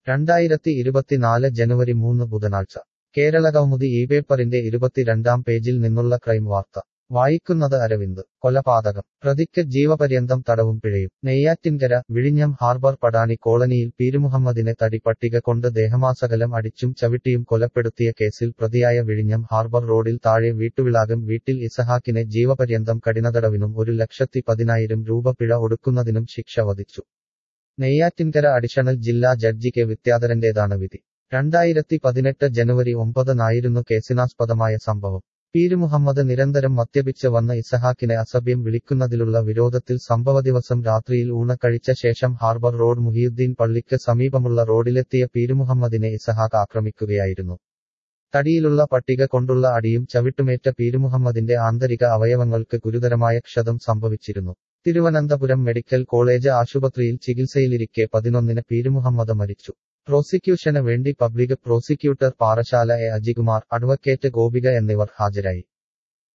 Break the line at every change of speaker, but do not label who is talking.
രണ്ടായിരത്തി ഇരുപത്തിനാല് ജനുവരി മൂന്ന് ബുധനാഴ്ച കേരളകൗമുദി ഈ പേപ്പറിന്റെ ഇരുപത്തിരണ്ടാം പേജിൽ നിന്നുള്ള ക്രൈം വാർത്ത വായിക്കുന്നത് അരവിന്ദ് കൊലപാതകം പ്രതിക്ക് ജീവപര്യന്തം തടവും പിഴയും നെയ്യാറ്റിൻകര വിഴിഞ്ഞം ഹാർബർ പടാണി കോളനിയിൽ പീരുമുഹമ്മദിനെ തടി പട്ടിക കൊണ്ട് ദേഹമാസകലം അടിച്ചും ചവിട്ടിയും കൊലപ്പെടുത്തിയ കേസിൽ പ്രതിയായ വിഴിഞ്ഞം ഹാർബർ റോഡിൽ താഴെ വീട്ടുവിളാകം വീട്ടിൽ ഇസഹാക്കിനെ ജീവപര്യന്തം കഠിനതടവിനും ഒരു ലക്ഷത്തി പതിനായിരം രൂപ പിഴ ഒടുക്കുന്നതിനും ശിക്ഷ വധിച്ചു നെയ്യാറ്റിൻകര അഡീഷണൽ ജില്ലാ ജഡ്ജി കെ വിദ്യാധരന്റേതാണ് വിധി രണ്ടായിരത്തി പതിനെട്ട് ജനുവരി ഒമ്പതിനായിരുന്നു കേസിനാസ്പദമായ സംഭവം പീരുമുഹമ്മദ് നിരന്തരം മദ്യപിച്ച് വന്ന ഇസഹാക്കിനെ അസഭ്യം വിളിക്കുന്നതിലുള്ള വിരോധത്തിൽ സംഭവദിവസം രാത്രിയിൽ ഊണ കഴിച്ച ശേഷം ഹാർബർ റോഡ് മുഹിയുദ്ദീൻ പള്ളിക്ക് സമീപമുള്ള റോഡിലെത്തിയ പീരുമുഹമ്മദിനെ ഇസഹാക്ക് ആക്രമിക്കുകയായിരുന്നു തടിയിലുള്ള പട്ടിക കൊണ്ടുള്ള അടിയും ചവിട്ടുമേറ്റ പീരുമുഹമ്മദിന്റെ ആന്തരിക അവയവങ്ങൾക്ക് ഗുരുതരമായ ക്ഷതം സംഭവിച്ചിരുന്നു തിരുവനന്തപുരം മെഡിക്കൽ കോളേജ് ആശുപത്രിയിൽ ചികിത്സയിലിരിക്കെ പതിനൊന്നിന് പീരുമുഹമ്മദ് മരിച്ചു പ്രോസിക്യൂഷന് വേണ്ടി public prosecutor Parassala A Ajikumar advocate Gopika എന്നിവർ ഹാജരായി